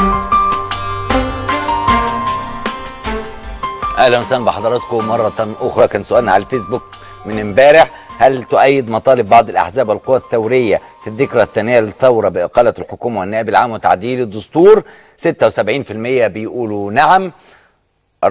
اهلا وسهلا بحضراتكم مره اخرى كان سؤالنا على الفيسبوك من امبارح هل تؤيد مطالب بعض الاحزاب والقوى الثوريه في الذكرى الثانيه للثوره باقاله الحكومه والنائب العام وتعديل الدستور 76% بيقولوا نعم 24%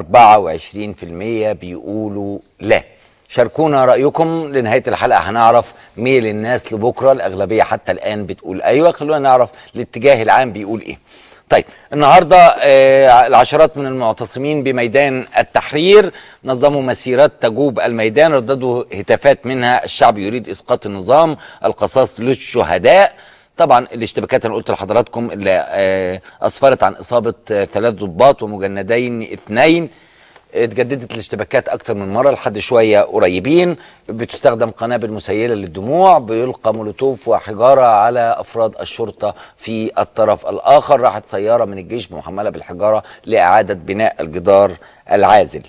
بيقولوا لا شاركونا رايكم لنهايه الحلقه هنعرف ميل الناس لبكره الاغلبيه حتى الان بتقول ايوه خلونا نعرف الاتجاه العام بيقول ايه طيب النهارده آه العشرات من المعتصمين بميدان التحرير نظموا مسيرات تجوب الميدان رددوا هتافات منها الشعب يريد اسقاط النظام القصاص للشهداء طبعا الاشتباكات انا قلت لحضراتكم اللي آه اسفرت عن اصابه آه ثلاث ضباط ومجندين اثنين اتجددت الاشتباكات اكتر من مره لحد شويه قريبين بتستخدم قنابل مسيله للدموع بيلقى مولوتوف وحجاره على افراد الشرطه في الطرف الاخر راحت سياره من الجيش محمله بالحجاره لاعاده بناء الجدار العازل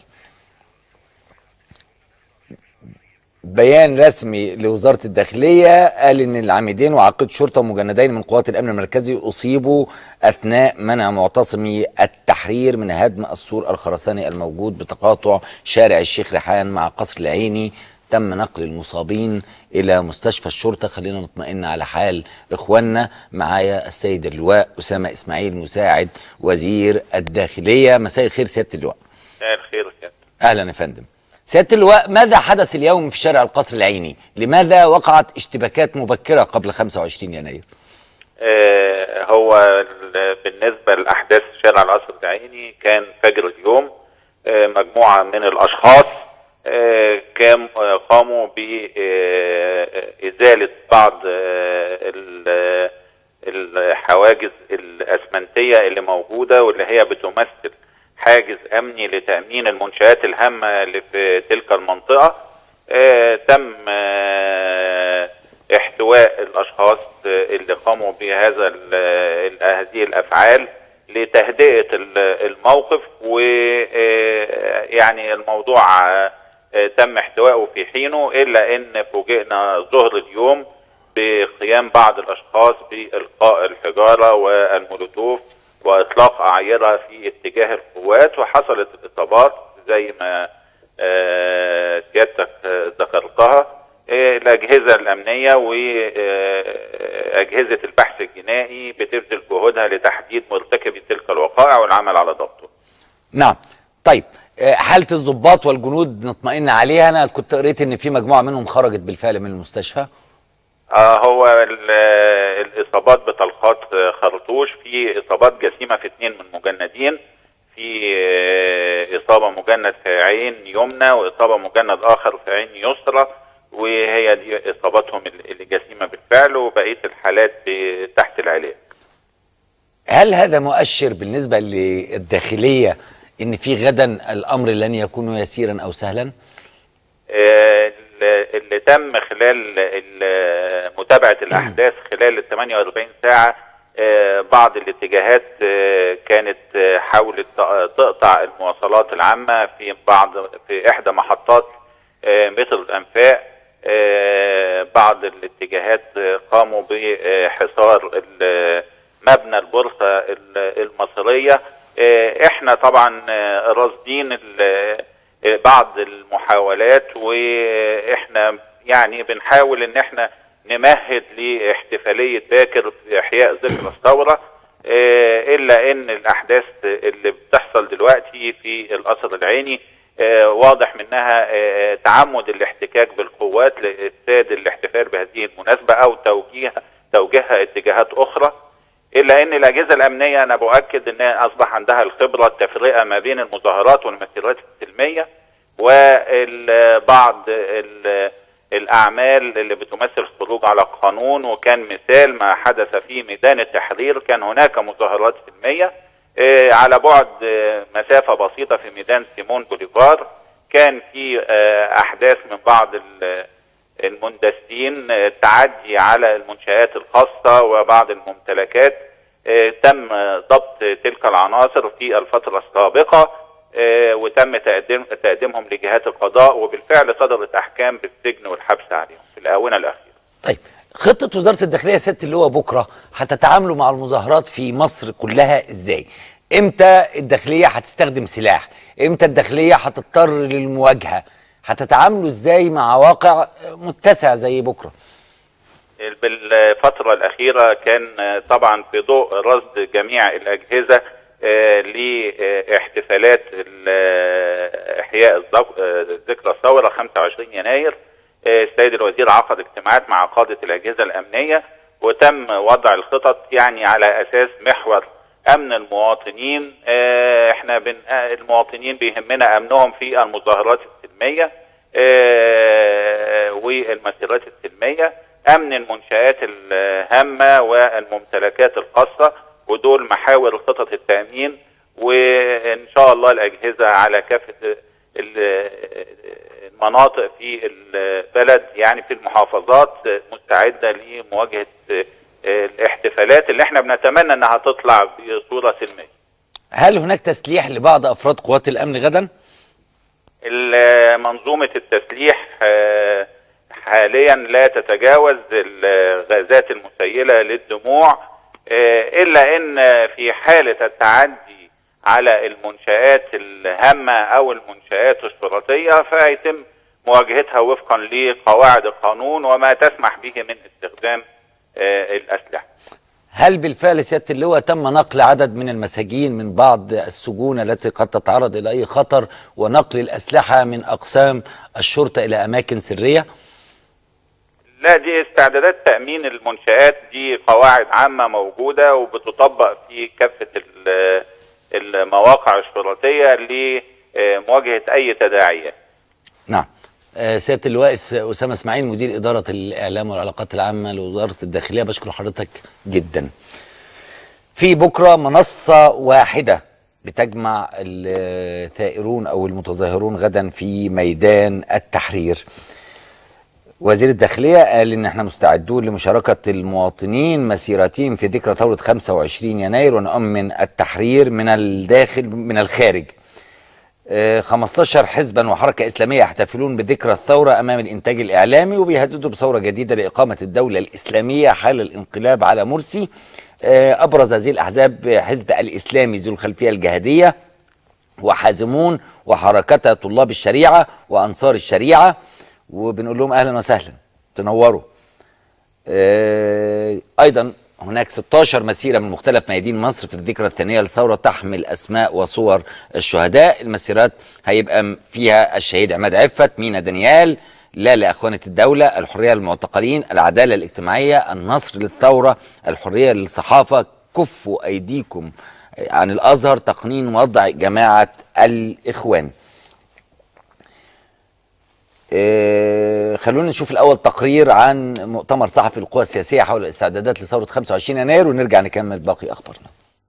بيان رسمي لوزارة الداخلية قال إن العامدين وعقيد شرطة ومجندين من قوات الأمن المركزي أصيبوا أثناء منع معتصمي التحرير من هدم السور الخرساني الموجود بتقاطع شارع الشيخ ريحان مع قصر العيني تم نقل المصابين إلى مستشفى الشرطة خلينا نطمئن على حال إخواننا معايا السيد اللواء أسامة إسماعيل مساعد وزير الداخلية مساء الخير سيادة اللواء مساء الخير كابتن أهلا يا فندم سيادة اللواء ماذا حدث اليوم في شارع القصر العيني؟ لماذا وقعت اشتباكات مبكرة قبل 25 يناير؟ آه هو بالنسبة لأحداث شارع القصر العيني كان فجر اليوم آه مجموعة من الأشخاص آه كام قاموا بإزالة بعض الحواجز الأسمنتية اللي موجودة واللي هي بتمثل حاجز امني لتامين المنشات الهامه اللي في تلك المنطقه آه تم آه احتواء الاشخاص اللي قاموا بهذا هذه الافعال لتهدئه الموقف ويعني الموضوع تم احتوائه في حينه الا ان فوجئنا ظهر اليوم بقيام بعض الاشخاص بالقاء الحجاره والمولوتوف واطلاق اعيرها في اتجاه القوات وحصلت الاصابات زي ما سيادتك ذكرتها الاجهزه الامنيه واجهزه البحث الجنائي بتبذل جهودها لتحديد مرتكبي تلك الوقائع والعمل على ضبطه. نعم طيب حاله الضباط والجنود نطمئن عليها انا كنت قريت ان في مجموعه منهم خرجت بالفعل من المستشفى. آه هو الاصابات بطلقات خرطوش في اصابات جسيمه في اثنين من مجندين في اصابه مجند في عين يمنى واصابه مجند اخر في عين يسرى وهي دي اصاباتهم الجسيمه بالفعل وبقيه الحالات تحت العلاج. هل هذا مؤشر بالنسبه للداخليه ان في غدا الامر لن يكون يسيرا او سهلا؟ آه اللي تم خلال متابعه الاحداث خلال ال 48 ساعه بعض الاتجاهات كانت حاولت تقطع المواصلات العامه في بعض في احدى محطات مترو الانفاق بعض الاتجاهات قاموا بحصار مبنى البورصه المصريه احنا طبعا راصدين بعض المحاولات واحنا يعني بنحاول ان احنا نمهد لاحتفاليه باكر في احياء ذكرى الثوره الا ان الاحداث اللي بتحصل دلوقتي في القصر العيني واضح منها تعمد الاحتكاك بالقوات لافساد الاحتفال بهذه المناسبه او توجيه توجيهها اتجاهات اخرى الا ان الاجهزه الامنيه انا باكد انها اصبح عندها الخبره التفرقه ما بين المظاهرات والمسيرات السلميه وبعض الاعمال اللي بتمثل خروج على القانون وكان مثال ما حدث في ميدان التحرير كان هناك مظاهرات سلميه على بعد مسافه بسيطه في ميدان سيمون بوليفار كان في احداث من بعض المندسين تعدي على المنشآت الخاصة وبعض الممتلكات تم ضبط تلك العناصر في الفترة السابقة وتم تقديم تقديمهم لجهات القضاء وبالفعل صدرت أحكام بالسجن والحبس عليهم في الآونة الأخيرة. طيب خطه وزاره الداخليه ست اللي هو بكره هتتعاملوا مع المظاهرات في مصر كلها ازاي امتى الداخليه هتستخدم سلاح امتى الداخليه هتضطر للمواجهه هتتعاملوا ازاي مع واقع متسع زي بكره بالفترة الأخيرة كان طبعا في ضوء رصد جميع الأجهزة آه، لاحتفالات ال- إحياء الذك- آه، ذكرى الثورة 25 يناير آه، السيد الوزير عقد اجتماعات مع قادة الأجهزة الأمنية وتم وضع الخطط يعني على أساس محور أمن المواطنين آه، احنا بن... آه، المواطنين بيهمنا أمنهم في المظاهرات السلمية آه، والمسيرات السلمية أمن المنشآت الهامة والممتلكات الخاصة ودول محاور خطط التأمين وإن شاء الله الأجهزة على كافة ال- المناطق في البلد يعني في المحافظات مستعدة لمواجهة الاحتفالات اللي احنا بنتمنى انها تطلع بصورة سلمية هل هناك تسليح لبعض افراد قوات الامن غدا ال- منظومة التسليح آه، حاليا لا تتجاوز الغازات المسيلة للدموع آه، إلا أن في حالة التعدي على المنشآت الهامة أو المنشآت الشرطية فيتم مواجهتها وفقا لقواعد القانون وما تسمح به من استخدام آه، الأسلحة هل بالفعل سياده اللواء تم نقل عدد من المساجين من بعض السجون التي قد تتعرض الى اي خطر ونقل الاسلحه من اقسام الشرطه الى اماكن سريه لا دي استعدادات تأمين المنشآت دي قواعد عامة موجودة وبتطبق في كافة ال- المواقع الشرطية لمواجهة أي تداعيات نعم آه، سياده اللواء اس- اسامه اسماعيل مدير اداره الاعلام والعلاقات العامه لوزاره الداخليه بشكر حضرتك جدا في بكره منصه واحده بتجمع الثائرون او المتظاهرون غدا في ميدان التحرير وزير الداخلية قال إن إحنا مستعدون لمشاركة المواطنين مسيرتهم في ذكرى ثورة 25 يناير ونؤمن التحرير من الداخل من الخارج. آه، 15 حزبا وحركة إسلامية يحتفلون بذكرى الثورة أمام الإنتاج الإعلامي وبيهددوا بثورة جديدة لإقامة الدولة الإسلامية حال الانقلاب على مرسي. آه، أبرز هذه الأحزاب حزب الإسلامي ذو الخلفية الجهادية وحازمون وحركة طلاب الشريعة وأنصار الشريعة وبنقول لهم أهلا وسهلا تنوروا آه، أيضا هناك 16 مسيرة من مختلف ميادين مصر في الذكرى الثانية للثورة تحمل أسماء وصور الشهداء المسيرات هيبقى م- فيها الشهيد عماد عفت مينا دانيال لا لأخوانة الدولة الحرية للمعتقلين العدالة الاجتماعية النصر للثورة الحرية للصحافة كفوا أيديكم عن الأزهر تقنين وضع جماعة الإخوان آه، خلونا نشوف الأول تقرير عن مؤتمر صحفي القوى السياسية حول الاستعدادات لثورة 25 يناير ونرجع نكمل باقي أخبارنا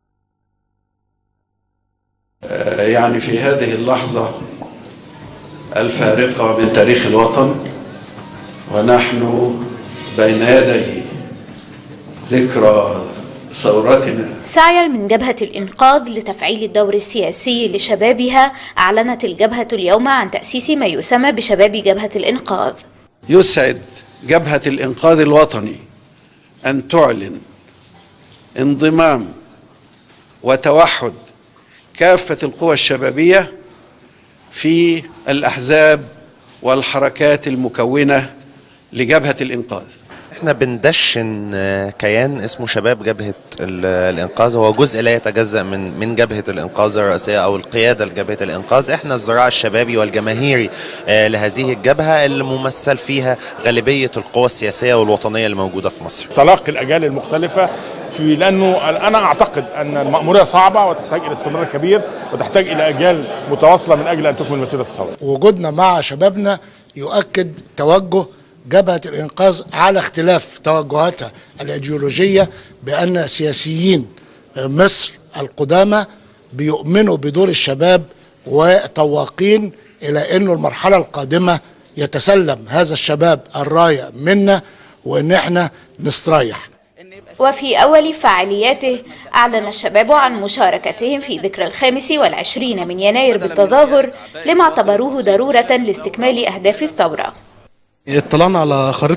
يعني في هذه اللحظة الفارقة من تاريخ الوطن ونحن بين يدي ذكرى ثورتنا سعيا من جبهة الإنقاذ لتفعيل الدور السياسي لشبابها أعلنت الجبهة اليوم عن تأسيس ما يسمى بشباب جبهة الإنقاذ يسعد جبهة الإنقاذ الوطني أن تعلن انضمام وتوحد كافة القوى الشبابية في الأحزاب والحركات المكونة لجبهة الإنقاذ احنا بندشن آه، كيان اسمه شباب جبهة ال- الإنقاذ هو جزء لا يتجزأ من من جبهة الإنقاذ الرئيسية أو القيادة لجبهة الإنقاذ احنا الذراع الشبابي والجماهيري آه، لهذه الجبهة اللي ممثل فيها غالبية القوى السياسية والوطنية اللي موجودة في مصر تلاقي الاجيال المختلفه في لانه انا اعتقد ان المأموريه صعبه وتحتاج الى استمرار كبير وتحتاج الى اجيال متواصله من اجل ان تكمل مسيره الثوره. وجودنا مع شبابنا يؤكد توجه جبهة الإنقاذ على اختلاف توجهاتها الأيديولوجية بأن سياسيين مصر القدامى بيؤمنوا بدور الشباب وطواقين إلى أنه المرحلة القادمة يتسلم هذا الشباب الراية منا وأن احنا نستريح وفي أول فعالياته أعلن الشباب عن مشاركتهم في ذكرى الخامس والعشرين من يناير بالتظاهر لما اعتبروه ضرورة لاستكمال أهداف الثورة اطلعنا على خريطة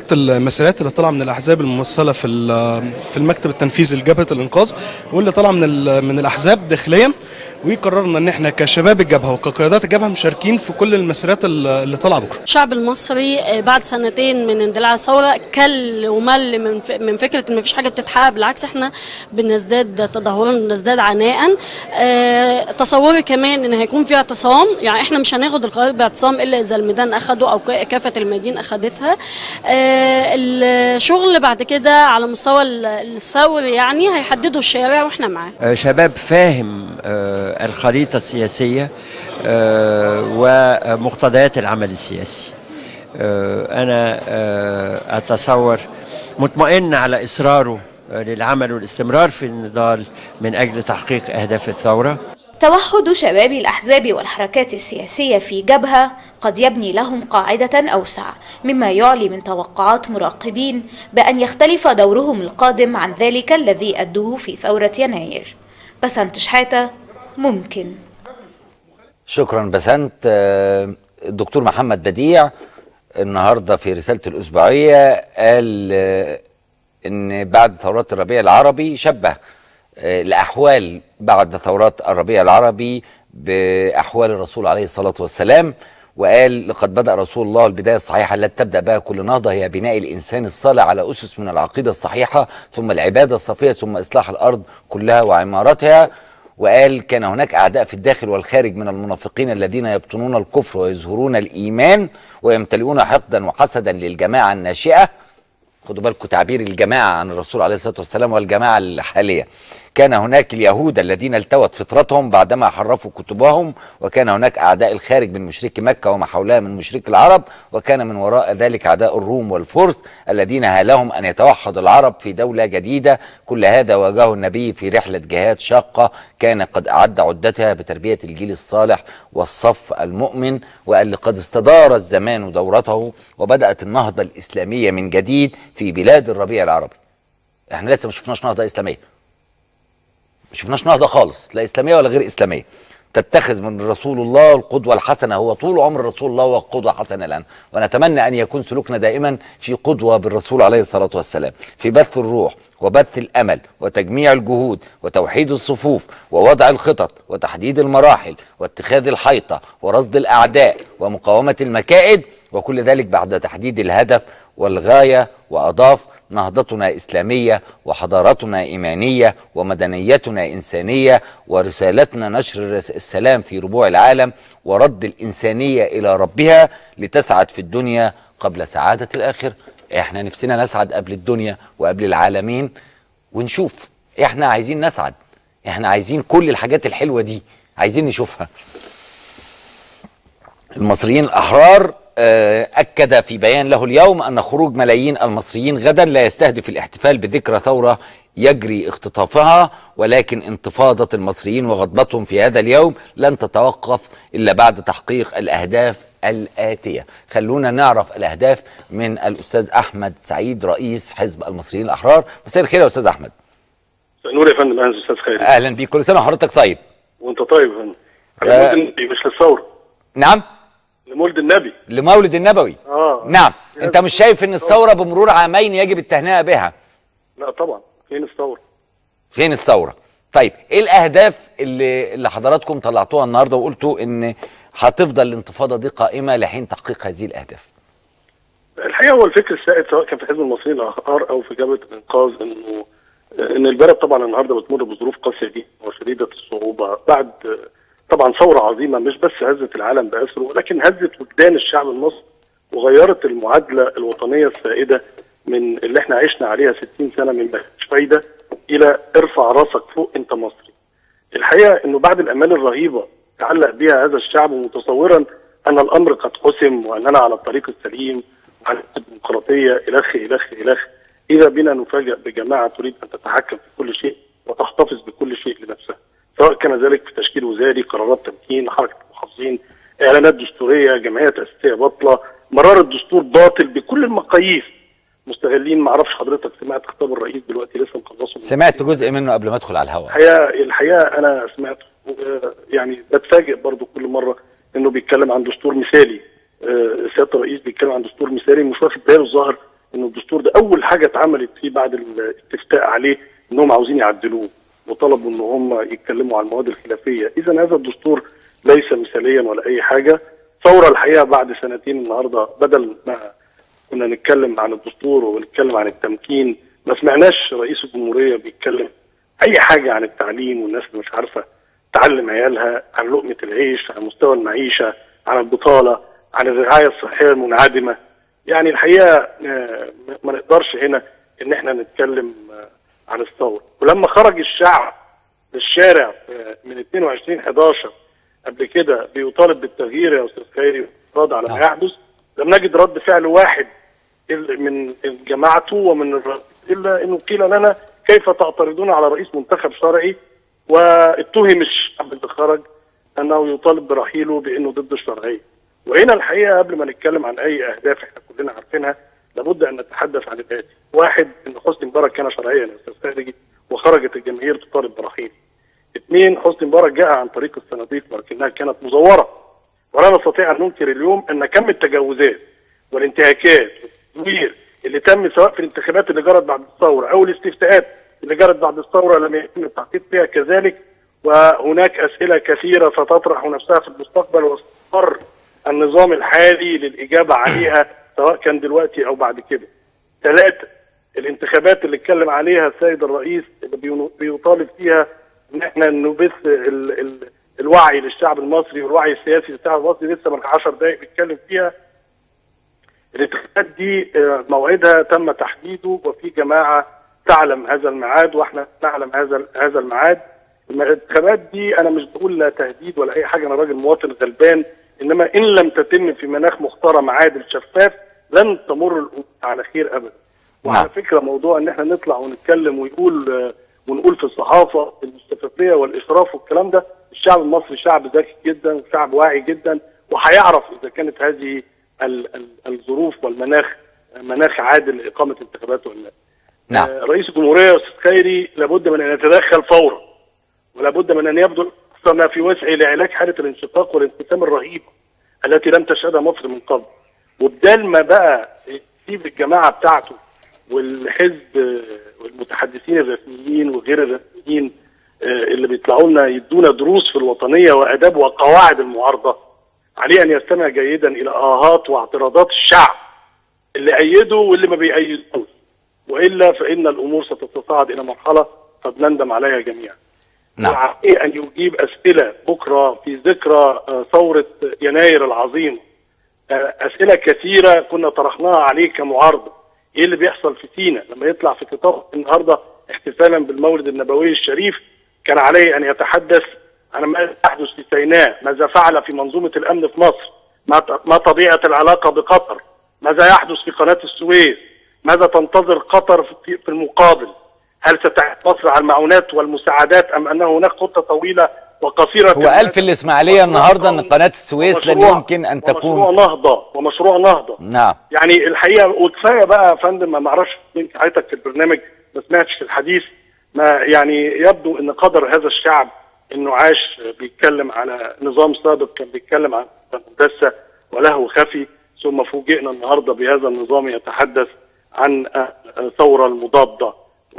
شاركت المسيرات اللي طالعه من الاحزاب الممثله في ال- في المكتب التنفيذي لجبهه الانقاذ واللي طالعه من ال- من الاحزاب داخليا وقررنا ان احنا كشباب الجبهه وكقيادات الجبهه مشاركين في كل المسيرات اللي اللي طالعه بكره الشعب المصري آه، بعد سنتين من اندلاع الثوره كل ومل من ف- من فكره ان مفيش حاجه بتتحقق بالعكس احنا بنزداد تدهورا وبنزداد عناء آه، تصوري كمان ان هيكون في اعتصام يعني احنا مش هناخد القرار باعتصام الا اذا الميدان اخده او ك- كافه الميادين اخدتها آه، الشغل بعد كده على مستوى ال- الثوري يعني هيحددوا الشارع واحنا معاه آه، شباب فاهم آه، الخريطة السياسية آه، ومقتضيات العمل السياسي آه، أنا آه، أتصور مطمئن على إصراره آه، للعمل والاستمرار في النضال من أجل تحقيق أهداف الثورة توحد شباب الأحزاب والحركات السياسية في جبهة قد يبني لهم قاعدة أوسع مما يعلي من توقعات مراقبين بأن يختلف دورهم القادم عن ذلك الذي أدوه في ثورة يناير بسنت شحاتة ممكن شكرا بسنت آه، الدكتور محمد بديع النهارده في رسالته الاسبوعيه قال آه، ان بعد ثورات الربيع العربي شبه آه، الاحوال بعد ثورات الربيع العربي باحوال الرسول عليه الصلاه والسلام وقال لقد بدا رسول الله البدايه الصحيحه التي تبدا بها كل نهضه هي بناء الانسان الصالح على اسس من العقيده الصحيحه ثم العباده الصافيه ثم اصلاح الارض كلها وعمارتها وقال كان هناك اعداء في الداخل والخارج من المنافقين الذين يبطنون الكفر ويظهرون الايمان ويمتلئون حقدا وحسدا للجماعه الناشئه خدوا بالكم تعبير الجماعه عن الرسول عليه الصلاه والسلام والجماعه الحاليه كان هناك اليهود الذين التوت فطرتهم بعدما حرفوا كتبهم وكان هناك اعداء الخارج من مشركي مكه وما حولها من مشركي العرب وكان من وراء ذلك اعداء الروم والفرس الذين هالهم ان يتوحد العرب في دوله جديده كل هذا واجهه النبي في رحله جهاد شاقه كان قد اعد عدتها بتربيه الجيل الصالح والصف المؤمن وقال لقد استدار الزمان دورته وبدات النهضه الاسلاميه من جديد في بلاد الربيع العربي احنا لسه ما شفناش نهضه اسلاميه ما شفناش نهضه خالص لا اسلاميه ولا غير اسلاميه تتخذ من رسول الله القدوه الحسنه هو طول عمر رسول الله وقدوه حسنه لنا ونتمنى ان يكون سلوكنا دائما في قدوه بالرسول عليه الصلاه والسلام في بث الروح وبث الامل وتجميع الجهود وتوحيد الصفوف ووضع الخطط وتحديد المراحل واتخاذ الحيطه ورصد الاعداء ومقاومه المكائد وكل ذلك بعد تحديد الهدف والغايه واضاف نهضتنا اسلاميه وحضارتنا ايمانيه ومدنيتنا انسانيه ورسالتنا نشر الرس- السلام في ربوع العالم ورد الانسانيه الى ربها لتسعد في الدنيا قبل سعاده الاخر احنا نفسنا نسعد قبل الدنيا وقبل العالمين ونشوف احنا عايزين نسعد احنا عايزين كل الحاجات الحلوه دي عايزين نشوفها المصريين الأحرار آه، أكد في بيان له اليوم أن خروج ملايين المصريين غدا لا يستهدف الاحتفال بذكرى ثورة يجري اختطافها ولكن انتفاضة المصريين وغضبتهم في هذا اليوم لن تتوقف إلا بعد تحقيق الأهداف الآتية خلونا نعرف الأهداف من الأستاذ أحمد سعيد رئيس حزب المصريين الأحرار مساء الخير يا أستاذ أحمد نور يا فندم اهلا استاذ خيري أهلا بيك كل سنة وحضرتك طيب وانت طيب يا فندم يا- على مولد النبي مش للثوره نعم لمولد النبي لمولد النبوي اه نعم انت مش شايف ان الثوره بمرور عامين يجب التهنئه بها لا طبعا فين الثوره فين الثوره طيب ايه الاهداف اللي اللي حضراتكم طلعتوها النهارده وقلتوا ان هتفضل الانتفاضه دي قائمه لحين تحقيق هذه الاهداف الحقيقه هو الفكر السائد سواء كان في حزب المصريين الاحرار او في جبهه الانقاذ انه ان البلد طبعا النهارده بتمر بظروف قاسيه جدا وشديده الصعوبه بعد طبعا ثوره عظيمه مش بس هزت العالم باسره ولكن هزت وجدان الشعب المصري وغيرت المعادله الوطنيه السائده من اللي احنا عشنا عليها 60 سنه من مفيش فايده الى ارفع راسك فوق انت مصري. الحقيقه انه بعد الامال الرهيبه تعلق بها هذا الشعب متصورا ان الامر قد حسم واننا على الطريق السليم وعلى الديمقراطيه الخ الخ الخ اذا بنا نفاجأ بجماعه تريد ان تتحكم في كل شيء وتحتفظ بكل شيء لنفسها سواء كان ذلك في تشكيل وزاري قرارات تمكين حركه المحافظين اعلانات دستوريه جمعيه تاسيسيه باطله مرار الدستور باطل بكل المقاييس مستغلين ما اعرفش حضرتك سمعت خطاب الرئيس دلوقتي لسه مخلصه سمعت جزء منه قبل ما ادخل على الهواء الحقيقه الحقيقه انا سمعت يعني بتفاجئ برضو كل مره انه بيتكلم عن دستور مثالي آه، سياده الرئيس بيتكلم عن دستور مثالي مش واخد باله الظاهر ان الدستور ده اول حاجه اتعملت فيه بعد الاستفتاء عليه انهم عاوزين يعدلوه وطلبوا ان هم يتكلموا عن المواد الخلافيه اذا هذا الدستور ليس مثاليا ولا اي حاجه ثوره الحقيقه بعد سنتين النهارده بدل ما كنا نتكلم عن الدستور ونتكلم عن التمكين ما سمعناش رئيس الجمهوريه بيتكلم اي حاجه عن التعليم والناس اللي مش عارفه تعلم عيالها عن لقمه العيش عن مستوى المعيشه عن البطاله عن الرعايه الصحيه المنعدمه يعني الحقيقه آه، ما- ما نقدرش هنا ان احنا نتكلم آه، عن الثوره ولما خرج الشعب للشارع آه، من 22 11 قبل كده بيطالب بالتغيير يا استاذ خيري والاعتراض على ما يحدث لم نجد رد فعل واحد إلا من جماعته ومن الرئيس الا انه قيل لنا كيف تعترضون على رئيس منتخب شرعي واتهم الشعب اللي خرج انه يطالب برحيله بانه ضد الشرعيه. وهنا الحقيقه قبل ما نتكلم عن اي اهداف احنا كلنا عارفينها لابد ان نتحدث عن الاتي. واحد ان حسني مبارك كان شرعيا يا استاذ خالد وخرجت الجماهير تطالب برحيله. اثنين حسني مبارك جاء عن طريق الصناديق ولكنها كانت مزوره. ولا نستطيع ان ننكر اليوم ان كم التجاوزات والانتهاكات والتزوير اللي تم سواء في الانتخابات اللي جرت بعد الثوره او الاستفتاءات اللي جرت بعد الثوره لم يتم التحقيق فيها كذلك وهناك اسئله كثيره ستطرح نفسها في المستقبل واستمر النظام الحالي للاجابه عليها سواء كان دلوقتي او بعد كده. ثلاثه الانتخابات اللي اتكلم عليها السيد الرئيس اللي بينو- بيطالب فيها ان احنا نبث ال ال الوعي للشعب المصري والوعي السياسي للشعب المصري لسه من 10 دقائق بيتكلم فيها الانتخابات دي آه، موعدها تم تحديده وفي جماعه تعلم هذا الميعاد واحنا نعلم هذا هذا الميعاد الانتخابات دي انا مش بقول لا تهديد ولا اي حاجه انا راجل مواطن غلبان انما ان لم تتم في مناخ محترم عادل شفاف لن تمر الامور على خير ابدا وعلى فكره موضوع ان احنا نطلع ونتكلم ويقول آه، ونقول في الصحافه الشفافيه والاشراف والكلام ده الشعب المصري شعب ذكي جدا وشعب واعي جدا وهيعرف اذا كانت هذه ال- ال- الظروف والمناخ مناخ عادل لاقامه انتخابات ولا لا. نعم آه، رئيس الجمهوريه يا استاذ خيري لابد من ان يتدخل فورا ولابد من ان يبذل اقصى ما في وسعه لعلاج حاله الانشقاق والانقسام الرهيبه التي لم تشهدها مصر من قبل وبدال ما بقى يسيب الجماعه بتاعته والحزب آه، والمتحدثين الرسميين وغير الرسميين آه، اللي بيطلعوا لنا يدونا دروس في الوطنيه واداب وقواعد المعارضه عليه ان يستمع جيدا الى اهات واعتراضات الشعب اللي ايده واللي ما بيأيدوش والا فان الامور ستتصاعد الى مرحله قد نندم عليها جميعا. نعم. وعليه ان يجيب اسئله بكره في ذكرى آه، ثوره يناير العظيم. آه، اسئله كثيره كنا طرحناها عليه كمعارضه. ايه اللي بيحصل في سينا لما يطلع في خطاب النهارده احتفالا بالمولد النبوي الشريف كان عليه ان يتحدث عن ما يحدث في سيناء، ماذا فعل في منظومه الامن في مصر، ما ما طبيعه العلاقه بقطر، ماذا يحدث في قناه السويس، ماذا تنتظر قطر في في المقابل؟ هل ستعد مصر على المعونات والمساعدات ام ان هناك خطه طويله وقصيره هو قال في الاسماعيليه النهارده ان قناه السويس لن ومشروع- يمكن ان ومشروع تكون نهضه ومشروع نهضه نعم يعني الحقيقه وكفايه بقى يا فندم ما معرفش يمكن حضرتك في البرنامج ما سمعتش في الحديث ما يعني يبدو ان قدر هذا الشعب انه عاش بيتكلم على نظام سابق كان بيتكلم عن مدسه ولهو خفي ثم فوجئنا النهارده بهذا النظام يتحدث عن آه، آه، ثوره المضاده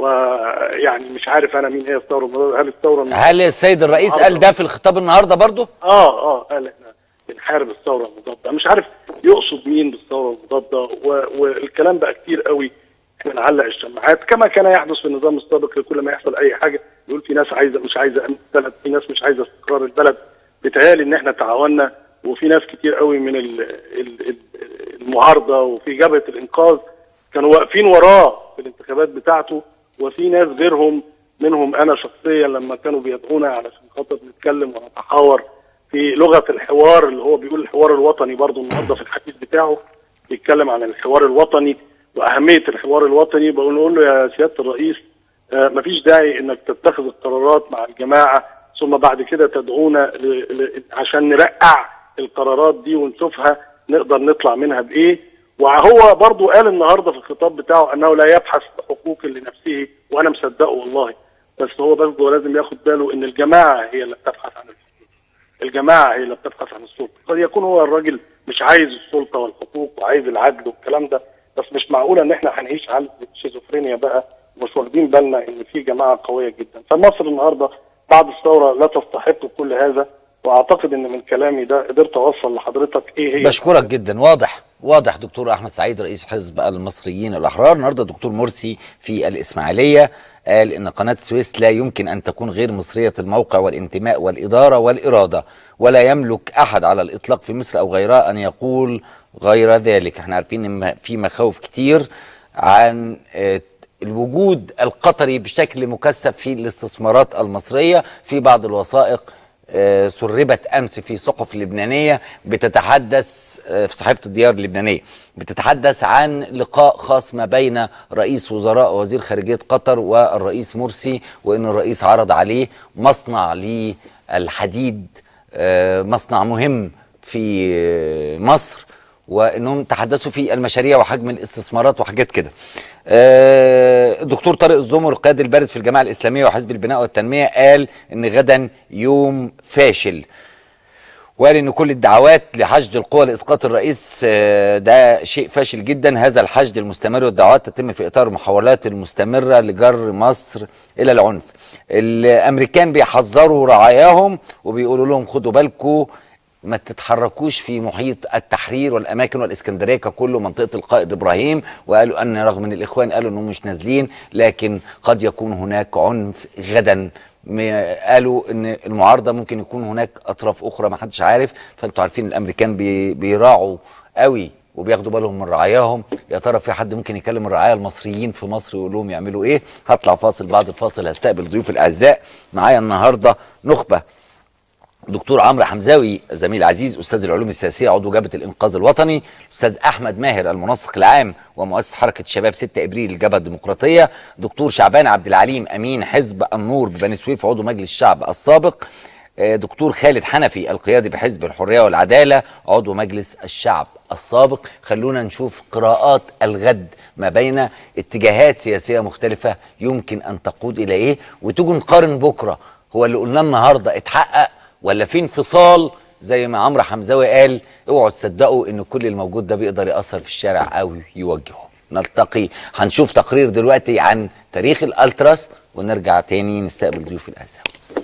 ويعني مش عارف انا مين هي الثوره المضاده هل الثوره المضادة هل السيد الرئيس قال ده في الخطاب النهارده برضه اه اه قال احنا بنحارب الثوره المضاده مش عارف يقصد مين بالثوره المضاده و... والكلام بقى كتير قوي احنا نعلق الشماعات كما كان يحدث في النظام السابق لكل ما يحصل اي حاجه يقول في ناس عايزه مش عايزه امن البلد في ناس مش عايزه استقرار البلد بيتهيألي ان احنا تعاوننا وفي ناس كتير قوي من ال... ال... ال- المعارضه وفي جبهه الانقاذ كانوا واقفين وراه في الانتخابات بتاعته وفي ناس غيرهم منهم انا شخصيا لما كانوا بيدعونا علشان خاطر نتكلم ونتحاور في لغه الحوار اللي هو بيقول الحوار الوطني برضه النهارده في الحديث بتاعه بيتكلم عن الحوار الوطني واهميه الحوار الوطني بقول نقول له يا سياده الرئيس آه، مفيش داعي انك تتخذ القرارات مع الجماعه ثم بعد كده تدعونا ل... ل... عشان نرقع القرارات دي ونشوفها نقدر نطلع منها بايه وهو برضو قال النهارده في الخطاب بتاعه انه لا يبحث حقوق لنفسه وانا مصدقه والله بس هو برضه لازم ياخد باله ان الجماعه هي اللي بتبحث عن الحقوق الجماعه هي اللي بتبحث عن السلطه قد يكون هو الراجل مش عايز السلطه والحقوق وعايز العدل والكلام ده بس مش معقوله ان احنا هنعيش حاله شيزوفرينيا بقى مش واخدين بالنا ان في جماعه قويه جدا فمصر النهارده بعد الثوره لا تستحق كل هذا واعتقد ان من كلامي ده قدرت اوصل لحضرتك ايه هي بشكرك جدا واضح واضح دكتور احمد سعيد رئيس حزب المصريين الاحرار النهارده دكتور مرسي في الاسماعيليه قال ان قناه السويس لا يمكن ان تكون غير مصريه الموقع والانتماء والاداره والاراده ولا يملك احد على الاطلاق في مصر او غيرها ان يقول غير ذلك احنا عارفين ان في مخاوف كتير عن آه، الوجود القطري بشكل مكثف في الاستثمارات المصريه في بعض الوثائق آه، سربت امس في صحف لبنانيه بتتحدث آه، في صحيفه الديار اللبنانيه بتتحدث عن لقاء خاص ما بين رئيس وزراء ووزير خارجيه قطر والرئيس مرسي وان الرئيس عرض عليه مصنع للحديد آه، مصنع مهم في آه، مصر وانهم تحدثوا في المشاريع وحجم الاستثمارات وحاجات كده. آه، الدكتور طارق الزمر القائد البارز في الجماعه الاسلاميه وحزب البناء والتنميه قال ان غدا يوم فاشل. وقال ان كل الدعوات لحشد القوى لاسقاط الرئيس آه، ده شيء فاشل جدا هذا الحشد المستمر والدعوات تتم في اطار المحاولات المستمره لجر مصر الى العنف. الامريكان بيحذروا رعاياهم وبيقولوا لهم خدوا بالكم ما تتحركوش في محيط التحرير والاماكن والاسكندريه ككله منطقه القائد ابراهيم وقالوا ان رغم ان الاخوان قالوا انهم مش نازلين لكن قد يكون هناك عنف غدا م- قالوا ان المعارضه ممكن يكون هناك اطراف اخرى ما حدش عارف فانتوا عارفين الامريكان بي بيراعوا قوي وبياخدوا بالهم من رعاياهم يا ترى في حد ممكن يكلم الرعايا المصريين في مصر ويقول لهم يعملوا ايه هطلع فاصل بعد الفاصل هستقبل ضيوف الاعزاء معايا النهارده نخبه دكتور عمرو حمزاوي زميل عزيز استاذ العلوم السياسيه عضو جبهه الانقاذ الوطني استاذ احمد ماهر المنسق العام ومؤسس حركه شباب 6 ابريل الجبهه الديمقراطيه دكتور شعبان عبد العليم امين حزب النور ببني سويف عضو مجلس الشعب السابق آه، دكتور خالد حنفي القيادي بحزب الحريه والعداله عضو مجلس الشعب السابق خلونا نشوف قراءات الغد ما بين اتجاهات سياسيه مختلفه يمكن ان تقود الى ايه وتيجي نقارن بكره هو اللي قلناه النهارده اتحقق ولا في انفصال زي ما عمرو حمزاوي قال اوعوا تصدقوا ان كل الموجود ده بيقدر ياثر في الشارع او يوجهه نلتقي هنشوف تقرير دلوقتي عن تاريخ الالتراس ونرجع تاني نستقبل ضيوف الاعزاء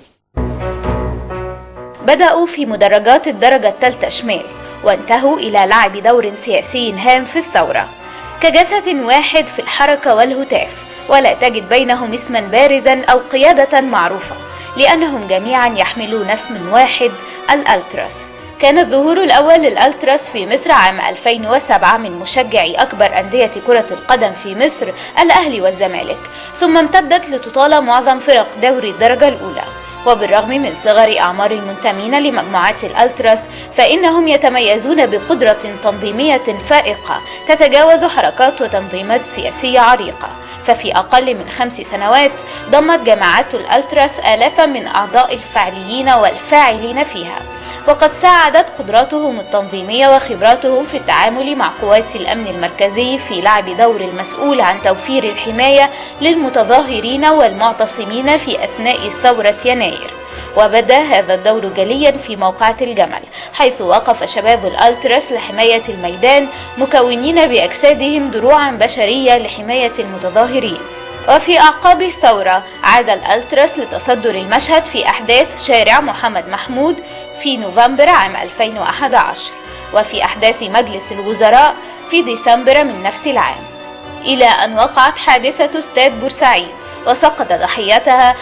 بدأوا في مدرجات الدرجة الثالثة شمال وانتهوا إلى لعب دور سياسي هام في الثورة كجسد واحد في الحركة والهتاف ولا تجد بينهم اسما بارزا أو قيادة معروفة لأنهم جميعا يحملون اسم واحد الألتراس كان الظهور الأول للألتراس في مصر عام 2007 من مشجعي أكبر أندية كرة القدم في مصر الأهلي والزمالك ثم امتدت لتطال معظم فرق دوري الدرجة الأولى وبالرغم من صغر أعمار المنتمين لمجموعات الألتراس فإنهم يتميزون بقدرة تنظيمية فائقة تتجاوز حركات وتنظيمات سياسية عريقة ففي أقل من خمس سنوات ضمت جماعات الألتراس آلافا من أعضاء الفاعليين والفاعلين فيها وقد ساعدت قدراتهم التنظيمية وخبراتهم في التعامل مع قوات الأمن المركزي في لعب دور المسؤول عن توفير الحماية للمتظاهرين والمعتصمين في أثناء ثورة يناير وبدا هذا الدور جليا في موقعة الجمل حيث وقف شباب الألتراس لحماية الميدان مكونين بأجسادهم دروعا بشرية لحماية المتظاهرين وفي أعقاب الثورة عاد الألتراس لتصدر المشهد في أحداث شارع محمد محمود في نوفمبر عام 2011 وفي أحداث مجلس الوزراء في ديسمبر من نفس العام إلى أن وقعت حادثة استاد بورسعيد وسقط ضحيتها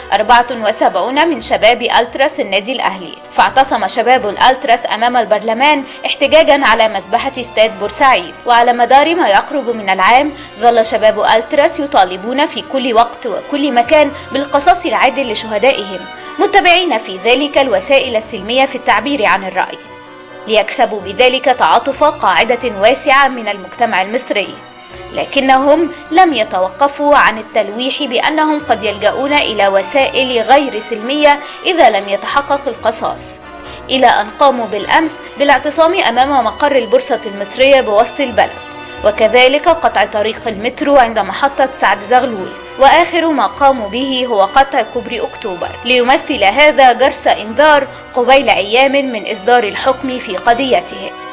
74 من شباب ألتراس النادي الأهلي فاعتصم شباب الألتراس أمام البرلمان احتجاجا على مذبحة استاد بورسعيد وعلى مدار ما يقرب من العام ظل شباب ألتراس يطالبون في كل وقت وكل مكان بالقصاص العادل لشهدائهم متبعين في ذلك الوسائل السلمية في التعبير عن الرأي ليكسبوا بذلك تعاطف قاعدة واسعة من المجتمع المصري لكنهم لم يتوقفوا عن التلويح بأنهم قد يلجؤون إلى وسائل غير سلمية إذا لم يتحقق القصاص إلى أن قاموا بالأمس بالاعتصام أمام مقر البورصة المصرية بوسط البلد وكذلك قطع طريق المترو عند محطة سعد زغلول وآخر ما قاموا به هو قطع كوبري أكتوبر ليمثل هذا جرس إنذار قبيل أيام من إصدار الحكم في قضيتهم